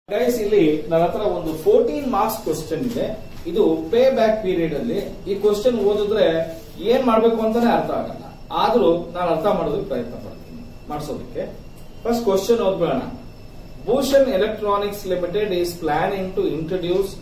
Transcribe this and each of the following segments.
guys ಇಲ್ಲಿ ನನ್ನ ಹತ್ರ ಒಂದು ಫೋರ್ಟೀನ್ ಮಾರ್ಕ್ಸ್ ಕ್ವಶನ್ ಇದೆ ಇದು ಪೇ ಬ್ಯಾಕ್ ಪೀರಿಯಡ್ ಅಲ್ಲಿ ಈ ಕ್ವಶನ್ ಓದಿದ್ರೆ ಏನ್ ಮಾಡ್ಬೇಕು ಅಂತಾನೆ ಅರ್ಥ ಆಗಲ್ಲ ಆದ್ರೂ ನಾನು ಅರ್ಥ ಮಾಡೋದಕ್ಕೆ ಪ್ರಯತ್ನ ಪಡ್ತೀನಿ ಮಾಡಿಸೋದಕ್ಕೆ ಫಸ್ಟ್ ಕ್ವಶನ್ ಓದ್ಬೇಡ Bhushan electronics limited is planning to introduce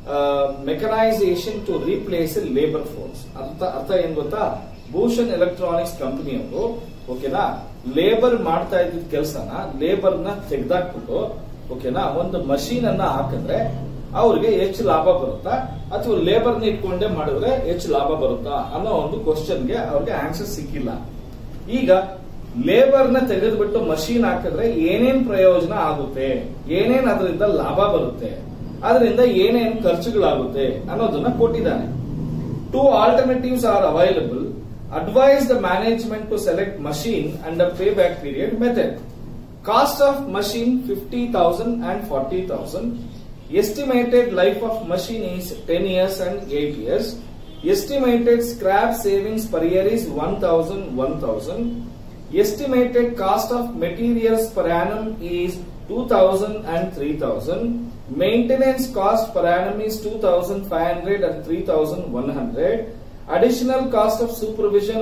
mechanisation to replace labour force ಅರ್ಥ ಅರ್ಥ ಏನ್ ಗೊತ್ತಾ ಭೂಷಣ್ ಎಲೆಕ್ಟ್ರಾನಿಕ್ಸ್ ಕಂಪನಿಯವರು ಓಕೆನಾ ಲೇಬರ್ ಮಾಡ್ತಾ ಇದ್ದಿದ್ದ ಕೆಲಸನ ಲೇಬರ್ ನ ತೆಗೆದಾಕ್ಬಿಟ್ಟು ಓಕೆನಾ ಒಂದು ಮಷೀನ್ ಅನ್ನ ಹಾಕಿದ್ರೆ ಅವ್ರಿಗೆ ಹೆಚ್ಚು ಲಾಭ ಬರುತ್ತಾ ಅಥವಾ ಲೇಬರ್ ನ ಇಟ್ಕೊಂಡೇ ಮಾಡಿದ್ರೆ ಹೆಚ್ಚು ಲಾಭ ಬರುತ್ತಾ ಅನ್ನೋ ಒಂದು ಕ್ವಶನ್ಗೆ ಅವ್ರಿಗೆ ಆನ್ಸರ್ ಸಿಕ್ಕಿಲ್ಲ ಈಗ ಲೇಬರ್ ನ ತೆಗೆದ್ಬಿಟ್ಟು ಮಷೀನ್ ಹಾಕಿದ್ರೆ ಏನೇನ್ ಪ್ರಯೋಜನ ಆಗುತ್ತೆ ಏನೇನ್ ಅದರಿಂದ ಲಾಭ ಬರುತ್ತೆ ಅದರಿಂದ ಏನೇನ್ ಖರ್ಚುಗಳಾಗುತ್ತೆ ಅನ್ನೋದನ್ನ ಕೊಟ್ಟಿದ್ದಾನೆ two alternatives are available advise the management to select machine and the pay back period method cost of machine fifty thousand and forty thousand estimated life of machine is ten years and eight years estimated scrap savings per year is one thousand one thousand estimated cost of materials per annum is two thousand and three thousand maintenance cost per annum is two thousand five hundred and three thousand one hundred additional cost of supervision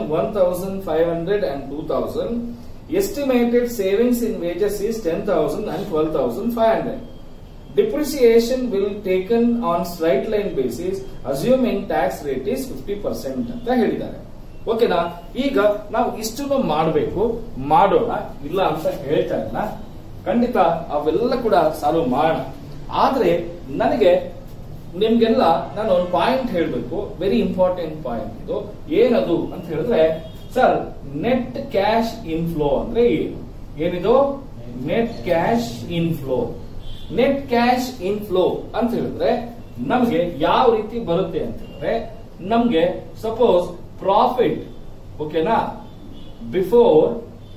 1500 and 2000 estimated savings in wages is 10000 and 12500 depreciation will taken on straight line basis assuming tax rate is 50% ಅಂತ ಹೇಳಿದ್ದಾರೆ ಓಕೆನಾ ಈಗ ನಾವು ಇಷ್ಟನ್ನು ಮಾಡಬೇಕು ಮಾಡೋಣ ಇಲ್ಲ ಅಂತ ಹೇಳ್ತಾ ಇಲ್ಲ ಖಂಡಿತ ಅವೆಲ್ಲ ಕೂಡ ಸಾಲ್ವ್ ಮಾಡೋಣ ಆದ್ರೆ ನನಗೆ ನಿಮ್ಗೆಲ್ಲ ನಾನು ಒಂದು ಪಾಯಿಂಟ್ ಹೇಳಬೇಕು ವೆರಿ ಇಂಪಾರ್ಟೆಂಟ್ ಪಾಯಿಂಟ್ ಇದು ಏನದು ಅಂತ ಹೇಳಿದ್ರೆ ಸರ್ ನೆಟ್ ಕ್ಯಾಶ್ ಇನ್ಫ್ಲೋ ಅಂದ್ರೆ ಏನು ಏನಿದು net cash inflow net cash inflow ಅಂತ ಹೇಳಿದ್ರೆ ನಮ್ಗೆ ಯಾವ ರೀತಿ ಬರುತ್ತೆ ಅಂತ ಹೇಳಿದ್ರೆ ನಮ್ಗೆ ಸಪೋಸ್ ಪ್ರಾಫಿಟ್ ಓಕೆನಾ ಬಿಫೋರ್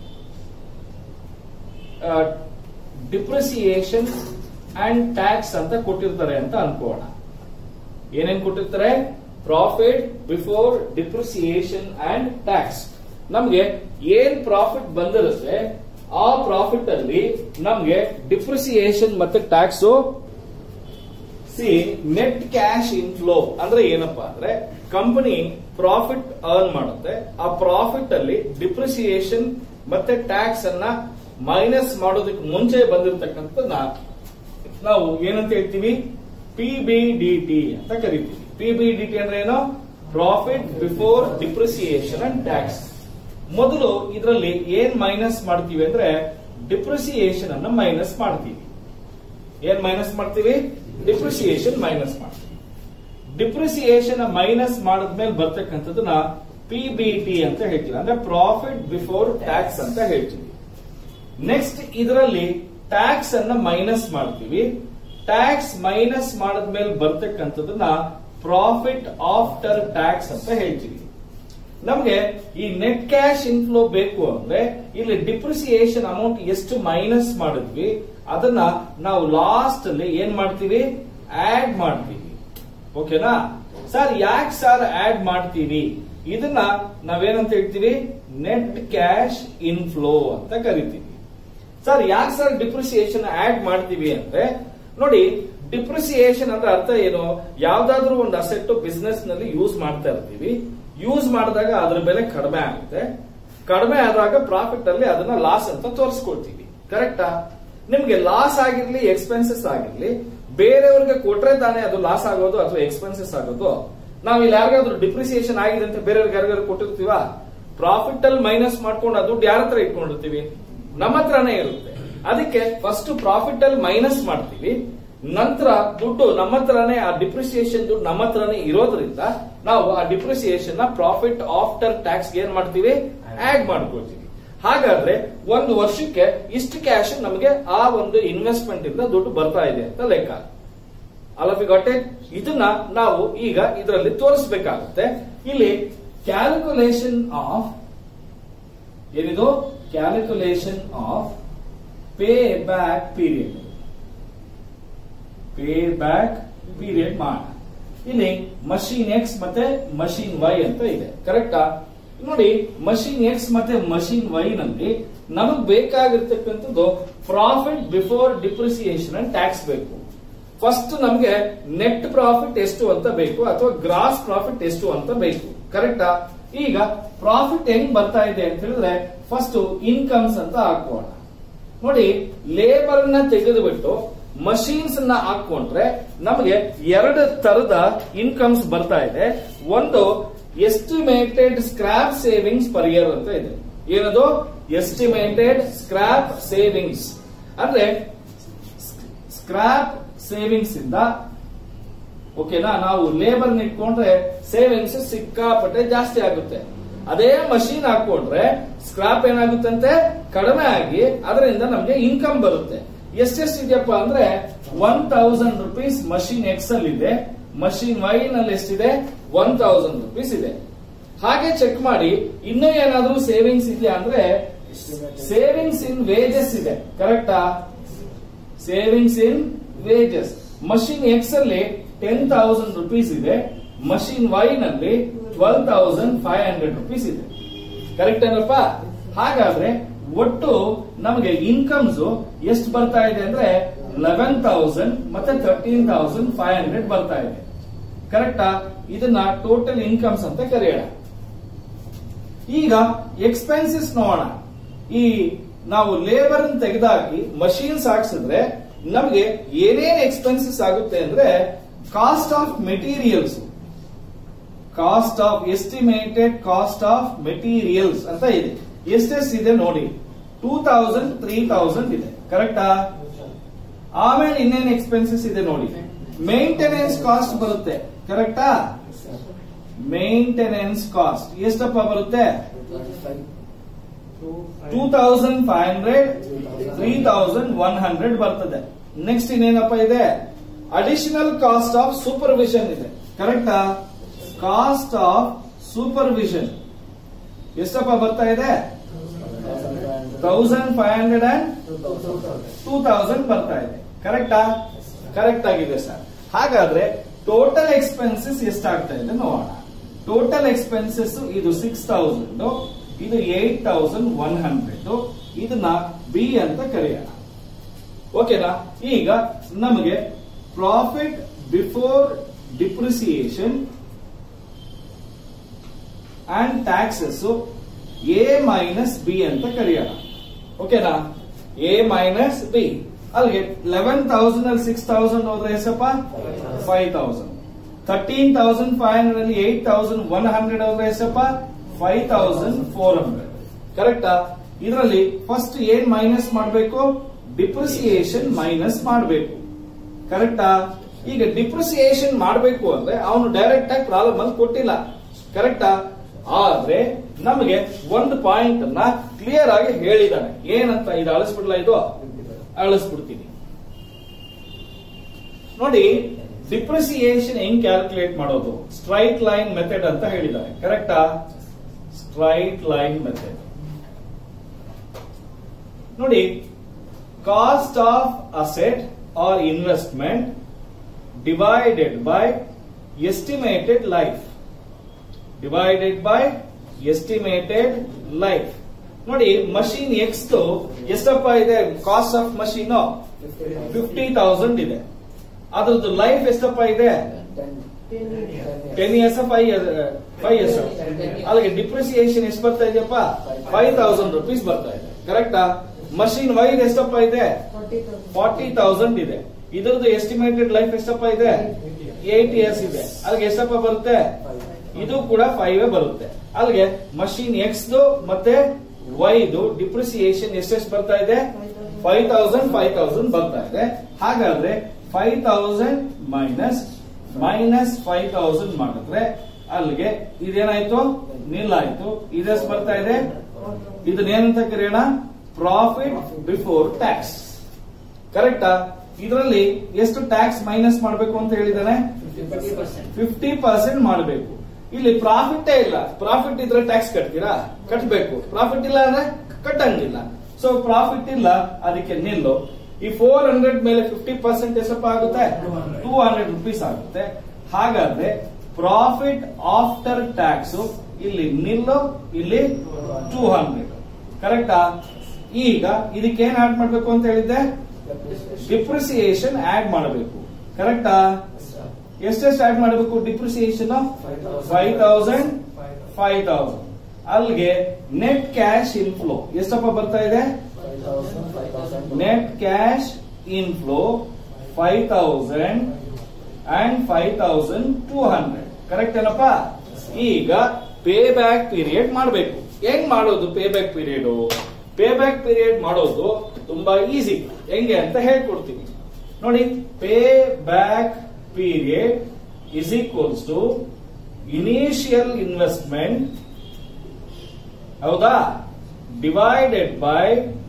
ಡಿಪ್ರಿಸಿಯೇಷನ್ ಅಂಡ್ ಟ್ಯಾಕ್ಸ್ ಅಂತ ಕೊಟ್ಟಿರ್ತಾರೆ ಅಂತ ಅನ್ಕೋಣ ಏನೇನ್ ಕೊಟ್ಟಿರ್ತಾರೆ profit before depreciation and tax ನಮ್ಗೆ ಏನ್ ಪ್ರಾಫಿಟ್ ಬಂದಿರುತ್ತೆ ಆ ಪ್ರಾಫಿಟ್ ಅಲ್ಲಿ ನಮ್ಗೆ ಡಿಪ್ರಿಸಿಯೇಷನ್ ಮತ್ತೆ ಟ್ಯಾಕ್ಸ್ ಸಿ ನೆಟ್ ಕ್ಯಾಶ್ ಇನ್ಫ್ಲೋ ಅಂದ್ರೆ ಏನಪ್ಪಾ ಅಂದ್ರೆ ಕಂಪನಿ ಪ್ರಾಫಿಟ್ ಅರ್ನ್ ಮಾಡುತ್ತೆ ಆ ಪ್ರಾಫಿಟ್ ಅಲ್ಲಿ ಡಿಪ್ರಿಸಿಯೇಷನ್ ಮತ್ತೆ ಟ್ಯಾಕ್ಸ್ ಅನ್ನ ಮೈನಸ್ ಮಾಡೋದಕ್ಕೆ ಮುಂಚೆ ಬಂದಿರತಕ್ಕಂಥದ್ದನ್ನ ನಾವು ಏನಂತ ಹೇಳ್ತೀವಿ ಪಿ ಬಿ ಡಿ ಟಿ ಅಂತ ಕರಿತೀವಿ ಪಿ ಬಿ ಡಿ ಟಿ ಅಂದ್ರೆ ಏನು profit before depreciation and tax ಮೊದಲು ಇದರಲ್ಲಿ ಏನ್ ಮೈನಸ್ ಮಾಡ್ತೀವಿ ಅಂದ್ರೆ ಡಿಪ್ರಿಸಿಯೇಷನ್ ಅನ್ನ ಮೈನಸ್ ಮಾಡ್ತೀವಿ ಏನ್ ಮೈನಸ್ ಮಾಡ್ತೀವಿ ಡಿಪ್ರಿಸಿಯೇಷನ್ ಮೈನಸ್ ಮಾಡ್ತೀವಿ ಡಿಪ್ರಿಸಿಯೇಷನ್ ಮೈನಸ್ ಮಾಡಿದ್ಮೇಲೆ ಬರ್ತಕ್ಕಂಥದ್ದನ್ನ ಪಿ ಬಿ ಟಿ ಅಂತ ಹೇಳ್ತೀವಿ ಅಂದ್ರೆ ಪ್ರಾಫಿಟ್ ಬಿಫೋರ್ ಟ್ಯಾಕ್ಸ್ ಅಂತ ಹೇಳ್ತೀವಿ ನೆಕ್ಸ್ಟ್ ಇದರಲ್ಲಿ ಟ್ಯಾಕ್ಸ್ ಅನ್ನ ಮೈನಸ್ ಮಾಡ್ತೀವಿ ಟ್ಯಾಕ್ಸ್ ಮೈನಸ್ ಮಾಡಿದ್ಮೇಲೆ ಬರ್ತಕ್ಕಂಥದನ್ನ ಪ್ರಾಫಿಟ್ ಆಫ್ಟರ್ ಟ್ಯಾಕ್ಸ್ ಅಂತ ಹೇಳ್ತೀವಿ ನಮ್ಗೆ ಈ ನೆಟ್ ಕ್ಯಾಶ್ ಇನ್ಫ್ಲೋ ಬೇಕು ಅಂದ್ರೆ ಇಲ್ಲಿ ಡಿಪ್ರಿಸಿಯೇಷನ್ ಅಮೌಂಟ್ ಎಷ್ಟು ಮೈನಸ್ ಮಾಡಿದ್ವಿ ಅದನ್ನ ನಾವು ಲಾಸ್ಟ್ ಅಲ್ಲಿ ಏನ್ ಮಾಡ್ತೀವಿ ಆಡ್ ಮಾಡ್ತೀವಿ ಓಕೆನಾ ಸರ್ ಯಾಕೆ ಸರ್ ಆಡ್ ಮಾಡ್ತೀವಿ ಇದನ್ನ ನಾವೇನಂತ ಹೇಳ್ತೀವಿ ನೆಟ್ ಕ್ಯಾಶ್ ಇನ್ಫ್ಲೋ ಅಂತ ಕರಿತೀವಿ ಸರ್ ಯಾಕೆ ಸರ್ ಡಿಪ್ರಿಸಿಯೇಷನ್ ಆಡ್ ಮಾಡ್ತೀವಿ ಅಂದ್ರೆ ನೋಡಿ ಡಿಪ್ರಿಸಿಯೇಷನ್ ಅಂದ್ರೆ ಅರ್ಥ ಏನು ಯಾವ್ದಾದ್ರು ಒಂದು ಅಸೆಟ್ ಬಿಸ್ನೆಸ್ ನಲ್ಲಿ ಯೂಸ್ ಮಾಡ್ತಾ ಇರ್ತೀವಿ ಯೂಸ್ ಮಾಡಿದಾಗ ಅದ್ರ ಬೆಲೆ ಕಡಿಮೆ ಆಗುತ್ತೆ ಕಡಿಮೆ ಆದಾಗ ಪ್ರಾಫಿಟ್ ಅಲ್ಲಿ ಅದನ್ನ ಲಾಸ್ ಅಂತ ತೋರಿಸ್ಕೊಳ್ತೀವಿ ಕರೆಕ್ಟಾ ನಿಮ್ಗೆ ಲಾಸ್ ಆಗಿರ್ಲಿ ಎಕ್ಸ್ಪೆನ್ಸಸ್ ಆಗಿರ್ಲಿ ಬೇರೆಯವ್ರಿಗೆ ಕೊಟ್ರೆ ತಾನೇ ಅದು ಲಾಸ್ ಆಗೋದು ಅಥವಾ ಎಕ್ಸ್ಪೆನ್ಸಸ್ ಆಗೋದು ನಾವ್ ಇಲ್ಲಿ ಯಾರಿಗಾದ್ರೂ ಡಿಪ್ರಿಸಿಯೇಷನ್ ಆಗಿದೆ ಅಂತ ಬೇರೆಯವ್ರಿಗೆ ಯಾರಿಗಾದ್ರು ಕೊಟ್ಟಿರ್ತೀವ ಪ್ರಾಫಿಟ್ ಅಲ್ಲಿ ಮೈನಸ್ ಮಾಡ್ಕೊಂಡು ಆ ದುಡ್ಡು ಯಾರ ಹತ್ರ ಇಟ್ಕೊಂಡಿರ್ತೀವಿ ನಮ್ಮ ಹತ್ರನೇ ಇರುತ್ತೆ ಅದಕ್ಕೆ ಫಸ್ಟ್ ಪ್ರಾಫಿಟ್ ಅಲ್ಲಿ ಮೈನಸ್ ಮಾಡ್ತೀವಿ ನಂತರ ದುಡ್ಡು ನಮ್ಮ ಹತ್ರನೇ ಆ ಡಿಪ್ರಿಸಿಯೇಷನ್ ದುಡ್ಡು ನಮ್ಮ ಹತ್ರನೇ ಇರೋದ್ರಿಂದ ನಾವು ಆ ಡಿಪ್ರಿಸಿಯೇಷನ್ ನ ಪ್ರಾಫಿಟ್ ಆಫ್ಟರ್ ಟ್ಯಾಕ್ಸ್ ಏನ್ ಮಾಡ್ತೀವಿ ಆಡ್ ಮಾಡ್ಕೊಳ್ತೀವಿ ಹಾಗಾದ್ರೆ ಒಂದು ವರ್ಷಕ್ಕೆ ಇಷ್ಟು ಕ್ಯಾಶ್ ನಮಗೆ ಆ ಒಂದು ಇನ್ವೆಸ್ಟ್ಮೆಂಟ್ ಇಂದ ದುಡ್ಡು ಬರ್ತಾ ಇದೆ ಅಂತ ಲೆಕ್ಕ ಅಲಫಿ ಗೊಟ್ಟೆ ಇದನ್ನ ನಾವು ಈಗ ಇದರಲ್ಲಿ ತೋರಿಸಬೇಕಾಗುತ್ತೆ ಇಲ್ಲಿ ಕ್ಯಾಲ್ಕುಲೇಷನ್ ಆಫ್ ಏನಿದು calculation of pay back period pay back period ಮಾಡ ಇಲ್ಲಿ ಮಷೀನ್ ಎಕ್ಸ್ ಮತ್ತೆ ಮಷೀನ್ ವೈ ಅಂತ ಇದೆ ಕರೆಕ್ಟಾ ನೋಡಿ ಮಷೀನ್ ಎಕ್ಸ್ ಮತ್ತೆ ಮಷೀನ್ ವೈ ನಲ್ಲಿ ನಮಗ್ ಬೇಕಾಗಿರ್ತಕ್ಕಂಥದ್ದು profit before depreciation and tax ಬೇಕು ಫಸ್ಟ್ ನಮ್ಗೆ ನೆಟ್ ಪ್ರಾಫಿಟ್ ಎಷ್ಟು ಅಂತ ಬೇಕು ಅಥವಾ ಗ್ರಾಸ್ ಪ್ರಾಫಿಟ್ ಎಷ್ಟು ಅಂತ ಬೇಕು ಕರೆಕ್ಟಾ ಈಗ ಪ್ರಾಫಿಟ್ ಹೆಂಗ್ ಬರ್ತಾ ಇದೆ ಅಂತ ಹೇಳಿದ್ರೆ ಫಸ್ಟ್ ಇನ್ಕಮ್ಸ್ ಅಂತ ಹಾಕೋಣ ನೋಡಿ ಲೇಬರ್ ನ ತೆಗೆದುಬಿಟ್ಟು ಮಷೀನ್ಸ್ ನ ಹಾಕೊಂಡ್ರೆ ನಮಗೆ ಎರಡು ತರದ ಇನ್ಕಮ್ಸ್ ಬರ್ತಾ ಇದೆ ಒಂದು estimated scrap savings per year ಅಂತ ಇದೆ ಏನದು ಎಸ್ಟಿಮೇಟೆಡ್ ಸ್ಕ್ರಾಪ್ ಸೇವಿಂಗ್ಸ್ ಅಂದ್ರೆ ಸ್ಕ್ರಾಪ್ ಸೇವಿಂಗ್ಸ್ ಇಂದ ಓಕೆನಾ ನಾವು ಲೇಬರ್ ಇಟ್ಕೊಂಡ್ರೆ ಸೇವಿಂಗ್ಸ್ ಸಿಕ್ಕಾಪಟ್ಟೆ ಜಾಸ್ತಿ ಆಗುತ್ತೆ ಅದೇ ಮಷೀನ್ ಹಾಕೊಂಡ್ರೆ ಸ್ಕ್ರಾಪ್ ಏನಾಗುತ್ತಂತೆ ಕಡಿಮೆ ಆಗಿ ಅದರಿಂದ ನಮ್ಗೆ ಇನ್ಕಮ್ ಬರುತ್ತೆ ಎಷ್ಟೆಷ್ಟು ಇದೆಯಪ್ಪ ಅಂದ್ರೆ one thousand rupees machine X ಅಲ್ಲಿ ಇದೆ ಮಷೀನ್ ವೈ ನಲ್ಲಿ ಎಷ್ಟಿದೆ ಒನ್ ತೌಸಂಡ್ ರುಪೀಸ್ ಇದೆ ಹಾಗೆ ಚೆಕ್ ಮಾಡಿ ಇನ್ನೂ ಏನಾದ್ರೂ ಸೇವಿಂಗ್ಸ್ ಇದೆಯಾ ಅಂದ್ರೆ ಸೇವಿಂಗ್ಸ್ ಇನ್ ವೇಜಸ್ ಇದೆ ಕರೆಕ್ಟಾ savings in wages machine X ಅಲ್ಲಿ ಟೆನ್ ತೌಸಂಡ್ ರುಪೀಸ್ ಇದೆ ಮಷೀನ್ ವೈ ನಲ್ಲಿ twelve thousand five hundred rupees ಇದೆ ಕರೆಕ್ಟ್ ಏನಪ್ಪ ಹಾಗಾದ್ರೆ ಒಟ್ಟು ನಮಗೆ ಇನ್ಕಮ್ಸ್ ಎಷ್ಟು ಬರ್ತಾ ಇದೆ ಅಂದ್ರೆ ಲೆವೆನ್ ತೌಸಂಡ್ ಮತ್ತೆ ತರ್ಟೀನ್ ತೌಸಂಡ್ ಫೈವ್ ಹಂಡ್ರೆಡ್ ಬರ್ತಾ ಇದೆ ಕರೆಕ್ಟಾ ಇದನ್ನ ಟೋಟಲ್ ಇನ್ಕಮ್ಸ್ ಅಂತ ಕರೆಯೋಣ ಈಗ ಎಕ್ಸ್ಪೆನ್ಸಸ್ ನೋಡೋಣ ಈ ನಾವು ಲೇಬರ್ ತೆಗೆದಾಕಿ ಮಷೀನ್ಸ್ ಹಾಕ್ಸಿದ್ರೆ ನಮಗೆ ಏನೇನ್ ಎಕ್ಸ್ಪೆನ್ಸಸ್ ಆಗುತ್ತೆ ಅಂದ್ರೆ cost of materials cost of estimated cost of materials ಅಂತ ಇದೆ ಎಷ್ಟೆಷ್ಟು ಇದೆ ನೋಡಿ ಟೂ ತೌಸಂಡ್ ತ್ರೀ ತೌಸಂಡ್ ಇದೆ ಕರೆಕ್ಟಾ ಆಮೇಲೆ ಇನ್ನೇನ್ ಎಕ್ಸ್ಪೆನ್ಸಸ್ ಇದೆ ನೋಡಿ ಮೇಂಟೆನೆನ್ಸ್ ಕಾಸ್ಟ್ ಬರುತ್ತೆ ಕರೆಕ್ಟಾ ಮೇಂಟೆನೆನ್ಸ್ ಕಾಸ್ಟ್ ಎಷ್ಟಪ್ಪ ಬರುತ್ತೆ two thousand five hundred three thousand one hundred ಬರ್ತದೆ ನೆಕ್ಸ್ಟ್ ಇನ್ನೇನಪ್ಪ ಇದೆ ಅಡಿಷನಲ್ ಕಾಸ್ಟ್ ಆಫ್ ಸೂಪರ್ವಿಷನ್ ಇದೆ ಕರೆಕ್ಟಾ ಕಾಸ್ಟ್ ಆಫ್ ಸೂಪರ್ವಿಷನ್ ಎಷ್ಟಪ್ಪ ಬರ್ತಾ ಇದೆ thousand five hundred and two thousand ಬರ್ತಾ ಇದೆ ಕರೆಕ್ಟಾ ಕರೆಕ್ಟ್ ಆಗಿದೆ ಸರ್ ಹಾಗಾದ್ರೆ ಟೋಟಲ್ ಎಕ್ಸ್ಪೆನ್ಸಸ್ ಎಷ್ಟಾಗ್ತಾ ಇದೆ ನೋಡೋಣ ಟೋಟಲ್ ಎಕ್ಸ್ಪೆನ್ಸಸ್ ಇದು ಸಿಕ್ಸ್ ತೌಸಂಡ್ ಇದು ಏಟ್ ತೌಸಂಡ್ ಒನ್ ಹಂಡ್ರೆಡ್ ಇದನ್ನ ಬಿ ಅಂತ ಕರೆಯೋಣ ಓಕೆನಾ ಈಗ ನಮಗೆ profit before depreciation and taxes A minus B ಅಂತ ಕರೆಯೋಣ ಓಕೆನಾ ಎ ಮೈನಸ್ ಬಿ ಅಲ್ಲಿಗೆ ಲೆವೆನ್ ತೌಸಂಡ್ ಅಲ್ಲಿ ಸಿಕ್ಸ್ ತೌಸಂಡ್ ಹೋದ್ರೆ ಎಷ್ಟಪ್ಪ five thousand thirteen thousand five hundred ಅಲ್ಲಿ ಏಟ್ ತೌಸಂಡ್ ಒನ್ ಹಂಡ್ರೆಡ್ ಹೋದ್ರೆ ಎಷ್ಟಪ್ಪ ಫೈವ್ ತೌಸಂಡ್ ಫೋರ್ ಹಂಡ್ರೆಡ್ ಕರೆಕ್ಟಾ ಇದರಲ್ಲಿ ಫಸ್ಟ್ ಏನ್ ಮೈನಸ್ ಮಾಡಬೇಕು ಡಿಪ್ರಿಸಿಯೇಷನ್ ಮೈನಸ್ ಮಾಡಬೇಕು ಕರೆಕ್ಟಾ ಈಗ ಡಿಪ್ರಿಸಿಯೇಷನ್ ಮಾಡಬೇಕು ಅಂದ್ರೆ ಅವನು ಡೈರೆಕ್ಟ್ ಆಗಿ ಪ್ರಾಬ್ಲಮ್ ಅಲ್ಲಿ ಕೊಟ್ಟಿಲ್ಲ ಕರೆಕ್ಟಾ ಆದ್ರೆ ನಮಗೆ ಒಂದು ಪಾಯಿಂಟ್ ಅನ್ನ ಕ್ಲಿಯರ್ ಆಗಿ ಹೇಳಿದಾನೆ ಏನಂತ ಇದು ಅಳಿಸ್ಬಿಡ್ಲ ಇದು ಅಳಿಸ್ಬಿಡ್ತೀನಿ ನೋಡಿ ಡಿಪ್ರಿಸಿಯೇಷನ್ ಹೆಂಗ್ ಕ್ಯಾಲ್ಕುಲೇಟ್ ಮಾಡೋದು ಸ್ಟ್ರೈಟ್ ಲೈನ್ ಮೆಥಡ್ ಅಂತ ಹೇಳಿದ್ದಾರೆ ಕರೆಕ್ಟಾ ಸ್ಟ್ರೈಟ್ ಲೈನ್ ಮೆಥಡ್ ನೋಡಿ cost of asset or investment divided by estimated life divided by estimated life ನೋಡಿ ಮಷೀನ್ ಎಕ್ಸ್ ಎಷ್ಟಪ್ಪ ಇದೆ cost of machine fifty thousand ಇದೆ ಅದ್ರದ್ದು ಲೈಫ್ ಎಷ್ಟಪ್ಪ ಇದೆ ten years five five years ಅಲ್ಲಿಗೆ ಡಿಪ್ರಿಸಿಯೇಷನ್ ಎಷ್ಟು ಬರ್ತಾ ಇದೆಯಪ್ಪ ಫೈವ್ ತೌಸಂಡ್ ರುಪೀಸ್ ಬರ್ತಾ ಇದೆ ಕರೆಕ್ಟಾ ಮಷೀನ್ ವೈಡ್ ಎಷ್ಟಪ್ಪ ಇದೆ ಫಾರ್ಟಿ ತೌಸಂಡ್ ಇದೆ ಇದ್ರದ್ದು ಎಸ್ಟಿಮೇಟೆಡ್ ಲೈಫ್ ಎಷ್ಟಪ್ಪ ಇದೆ ಏಟ್ ಇಯರ್ಸ್ ಇದೆ ಅಲ್ಲಿಗೆ ಎಷ್ಟಪ್ಪ ಬರುತ್ತೆ ಇದು ಕೂಡ ಫೈವ್ ಬರುತ್ತೆ ಅಲ್ಲಿಗೆ ಮಷೀನ್ ಎಕ್ಸ್ ಮತ್ತೆ ವೈದು ಡಿಪ್ರಿಸಿಯೇಷನ್ ಎಷ್ಟೆಷ್ಟು ಬರ್ತಾ ಇದೆ ಫೈವ್ ತೌಸಂಡ್ ಫೈವ್ ತೌಸಂಡ್ ಬರ್ತಾ ಇದೆ ಹಾಗಾದ್ರೆ five thousand minus minus five thousand ಮಾಡಿದ್ರೆ ಅಲ್ಲಿಗೆ ಇದೇನಾಯ್ತು ನಿಲ್ಲಾಯ್ತು ಇದೆಷ್ಟು ಬರ್ತಾ ಇದೆ ಇದನ್ನೇನಂತ ಕರೆಯೋಣ ಪ್ರಾಫಿಟ್ ಬಿಫೋರ್ ಟ್ಯಾಕ್ಸ್ ಕರೆಕ್ಟಾ ಇದರಲ್ಲಿ ಎಷ್ಟು ಟ್ಯಾಕ್ಸ್ ಮೈನಸ್ ಮಾಡಬೇಕು ಅಂತ ಹೇಳಿದಾನೆ ಫಿಫ್ಟಿ ಪರ್ಸೆಂಟ್ ಮಾಡಬೇಕು ಇಲ್ಲಿ ಪ್ರಾಫಿಟ್ ಇಲ್ಲ ಪ್ರಾಫಿಟ್ ಇದ್ರೆ ಟ್ಯಾಕ್ಸ್ ಕಟ್ತೀರಾ ಕಟ್ಟಬೇಕು ಪ್ರಾಫಿಟ್ ಇಲ್ಲ ಅಂದ್ರೆ ಕಟ್ಟಂಗಿಲ್ಲ ಸೊ ಪ್ರಾಫಿಟ್ ಇಲ್ಲ ಅದಕ್ಕೆ ನಿಲ್ಲು ಈ ಫೋರ್ ಹಂಡ್ರೆಡ್ ಮೇಲೆ ಫಿಫ್ಟಿ ಪರ್ಸೆಂಟ್ ಎಷ್ಟಪ್ಪ ಆಗುತ್ತೆ ಟೂ ಹಂಡ್ರೆಡ್ ರುಪೀಸ್ ಆಗುತ್ತೆ ಹಾಗಾದ್ರೆ ಪ್ರಾಫಿಟ್ ಆಫ್ಟರ್ ಟ್ಯಾಕ್ಸ್ ಇಲ್ಲಿ ನಿಲ್ಲು ಇಲ್ಲಿ ಟೂ ಹಂಡ್ರೆಡ್ ಕರೆಕ್ಟಾ ಈಗ ಇದಕ್ಕೆ ಏನ್ ಆಡ್ ಮಾಡ್ಬೇಕು ಅಂತ ಹೇಳಿದ್ದೆ ಡಿಪ್ರಿಸಿಯೇಷನ್ ಆಡ್ ಮಾಡಬೇಕು ಕರೆಕ್ಟಾ ಎಷ್ಟೆಷ್ಟು ಆಡ್ ಮಾಡಬೇಕು depreciation five thousand five thousand ಅಲ್ಲಿಗೆ ನೆಟ್ ಕ್ಯಾಶ್ ಇನ್ಫ್ಲೋ ಎಷ್ಟಪ್ಪ ಬರ್ತಾ ಇದೆ net cash inflow five thousand and five thousand two hundred correct ಏನಪ್ಪ ಈಗ ಪೇ ಬ್ಯಾಕ್ ಪೀರಿಯಡ್ ಮಾಡಬೇಕು ಹೆಂಗ್ ಮಾಡೋದು pay back period pay back period ಮಾಡೋದು ತುಂಬಾ ಈಸಿ ಹೆಂಗೆ ಅಂತ ಹೇಳ್ಕೊಡ್ತೀನಿ ನೋಡಿ pay back period is equals to initial investment ಹೌದಾ divided by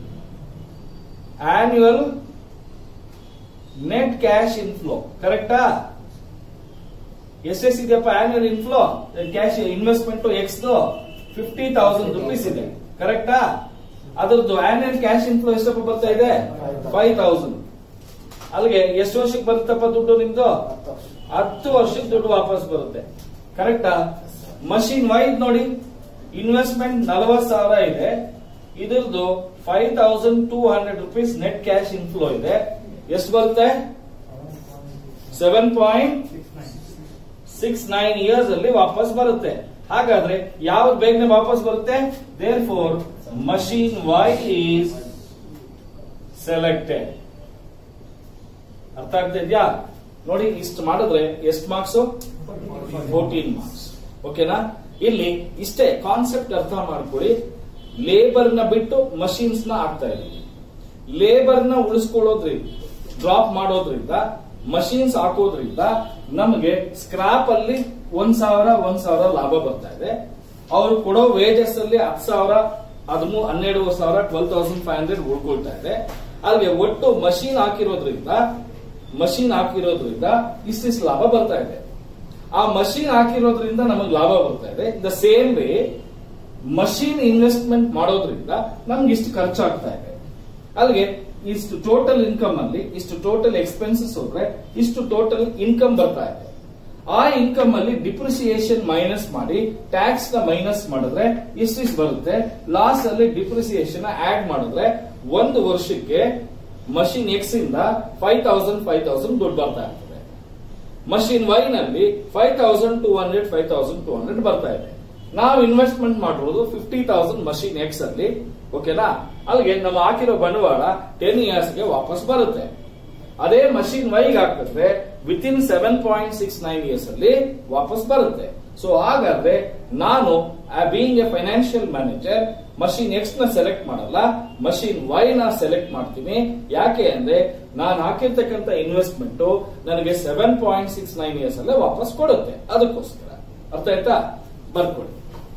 annual net cash inflow ಕರೆಕ್ಟಾ ಎಷ್ಟೆಷ್ಟಿದೆಯಪ್ಪ annual inflow cash investment X fifty thousand rupees ಇದೆ ಕರೆಕ್ಟಾ ಅದ್ರದ್ದು ಆನ್ಯುವಲ್ ಕ್ಯಾಶ್ ಇನ್ಫ್ಲೋ ಎಷ್ಟಪ್ಪ ಬರ್ತಾ ಇದೆ ಫೈವ್ ತೌಸಂಡ್ ಅಲ್ಲಿಗೆ ಎಷ್ಟು ವರ್ಷಕ್ಕೆ ಬರುತ್ತಪ್ಪ ದುಡ್ಡು ನಿಮ್ದು ಹತ್ತು ವರ್ಷಕ್ಕೆ ದುಡ್ಡು ವಾಪಸ್ ಬರುತ್ತೆ ಕರೆಕ್ಟಾ ಮಷಿನ್ ವೈದ್ ನೋಡಿ ಇನ್ವೆಸ್ಟ್ಮೆಂಟ್ ನಲವತ್ ಸಾವಿರ ಇದೆ ಇದ್ರದ್ದು five thousand two hundred rupees net cash inflow ಇದೆ ಎಷ್ಟು ಬರುತ್ತೆ seven point six nine years ಅಲ್ಲಿ ವಾಪಸ್ ಬರುತ್ತೆ ಹಾಗಾದ್ರೆ ಯಾವ್ದು ಬೇಗನೆ ವಾಪಸ್ ಬರುತ್ತೆ therefore machine Y is selected ಅರ್ಥ ಆಗ್ತಾ ಇದೆಯಾ ನೋಡಿ ಇಷ್ಟು ಮಾಡಿದ್ರೆ ಎಷ್ಟು ಮಾರ್ಕ್ಸ್ ಫೋರ್ಟೀನ್ ಮಾರ್ಕ್ಸ್ ಓಕೆನಾ ಇಲ್ಲಿ ಇಷ್ಟೇ ಕಾನ್ಸೆಪ್ಟ್ ಅರ್ಥ ಮಾಡ್ಕೊಳ್ಳಿ ಲೇಬರ್ ನ ಬಿಟ್ಟು ಮಷೀನ್ಸ್ ನ ಆಗ್ತಾ ಇದ್ದೀವಿ ಲೇಬರ್ ನ ಉಳಿಸ್ಕೊಳ್ಳೋದ್ರಿಂದ ಡ್ರಾಪ್ ಮಾಡೋದ್ರಿಂದ ಮಷೀನ್ಸ್ ಹಾಕೋದ್ರಿಂದ ನಮಗೆ ಸ್ಕ್ರಾಪ್ ಅಲ್ಲಿ ಒಂದ್ ಸಾವಿರ ಒಂದ್ ಸಾವಿರ ಲಾಭ ಬರ್ತಾ ಇದೆ ಅವರು ಕೊಡೋ ವೇಜಸ್ ಅಲ್ಲಿ ಹತ್ತು ಸಾವಿರ ಹದಿಮೂರು ಹನ್ನೆರಡು ಸಾವಿರ ಟ್ವೆಲ್ ತೌಸಂಡ್ ಫೈವ್ ಹಂಡ್ರೆಡ್ ಉಳ್ಕೊಳ್ತಾ ಇದೆ ಅಲ್ಲಿಗೆ ಒಟ್ಟು ಮಷೀನ್ ಹಾಕಿರೋದ್ರಿಂದ ಮಷೀನ್ ಹಾಕಿರೋದ್ರಿಂದ ಇಷ್ಟಿಷ್ಟು ಲಾಭ ಬರ್ತಾ ಇದೆ ಆ ಮಷೀನ್ ಹಾಕಿರೋದ್ರಿಂದ ನಮಗೆ ಲಾಭ ಬರ್ತಾ ಇದೆ the same way machine investment ಮಾಡೋದ್ರಿಂದ ನಮ್ಗೆ ಇಷ್ಟು ಖರ್ಚಾಗ್ತಾ ಇದೆ ಅಲ್ಲಿಗೆ ಇಷ್ಟು ಟೋಟಲ್ ಇನ್ಕಮ್ ಅಲ್ಲಿ ಇಷ್ಟು ಟೋಟಲ್ ಎಕ್ಸ್ಪೆನ್ಸಸ್ ಹೋದ್ರೆ ಇಷ್ಟು ಟೋಟಲ್ ಇನ್ಕಮ್ ಬರ್ತಾ ಇದೆ ಆ ಇನ್ಕಮ್ ಅಲ್ಲಿ ಡಿಪ್ರಿಸಿಯೇಷನ್ ಮೈನಸ್ ಮಾಡಿ ಟ್ಯಾಕ್ಸ್ ನ ಮೈನಸ್ ಮಾಡಿದ್ರೆ ಇಷ್ಟಿಷ್ಟು ಬರುತ್ತೆ ಲಾಸ್ ಅಲ್ಲಿ ಡಿಪ್ರಿಸಿಯೇಷನ್ ಆಡ್ ಮಾಡಿದ್ರೆ ಒಂದು ವರ್ಷಕ್ಕೆ ಮಷಿನ್ ಎಕ್ಸ್ ಇಂದ ಫೈವ್ ತೌಸಂಡ್ ಫೈವ್ ತೌಸಂಡ್ ದುಡ್ಡು ಬರ್ತಾ ಇರ್ತದೆ ಮಷಿನ್ ವೈ ನಲ್ಲಿ five thousand two hundred five thousand two hundred ಬರ್ತಾ ಇದೆ ನಾವು ಇನ್ವೆಸ್ಟ್ಮೆಂಟ್ ಮಾಡಿರೋದು ಫಿಫ್ಟಿ ತೌಸಂಡ್ ಮಷಿನ್ ಎಕ್ಸ್ ಅಲ್ಲಿ ಓಕೆನಾ ಅಲ್ಲಿಗೆ ನಾವು ಹಾಕಿರೋ ಬಂಡವಾಳ ಟೆನ್ ಇಯರ್ಸ್ ಗೆ ವಾಪಸ್ ಬರುತ್ತೆ ಅದೇ ಮಷಿನ್ ವೈಗ್ ಹಾಕಿದ್ರೆ within seven point six nine years ಅಲ್ಲಿ ವಾಪಸ್ ಬರುತ್ತೆ ಸೊ ಹಾಗಾದ್ರೆ ನಾನು being a financial manager machine X ನ ಸೆಲೆಕ್ಟ್ ಮಾಡಲ್ಲ ಮಷಿನ್ ವೈ ನ ಸೆಲೆಕ್ಟ್ ಮಾಡ್ತೀನಿ ಯಾಕೆ ಅಂದ್ರೆ ನಾನು ಹಾಕಿರ್ತಕ್ಕಂಥ ಇನ್ವೆಸ್ಟ್ಮೆಂಟ್ ನನಗೆ seven point six nine years ಅಲ್ಲೇ ವಾಪಸ್ ಕೊಡುತ್ತೆ ಅದಕ್ಕೋಸ್ಕರ ಅರ್ಥ ಆಯ್ತಾ ಬರ್ಕೊಳ್ಳಿ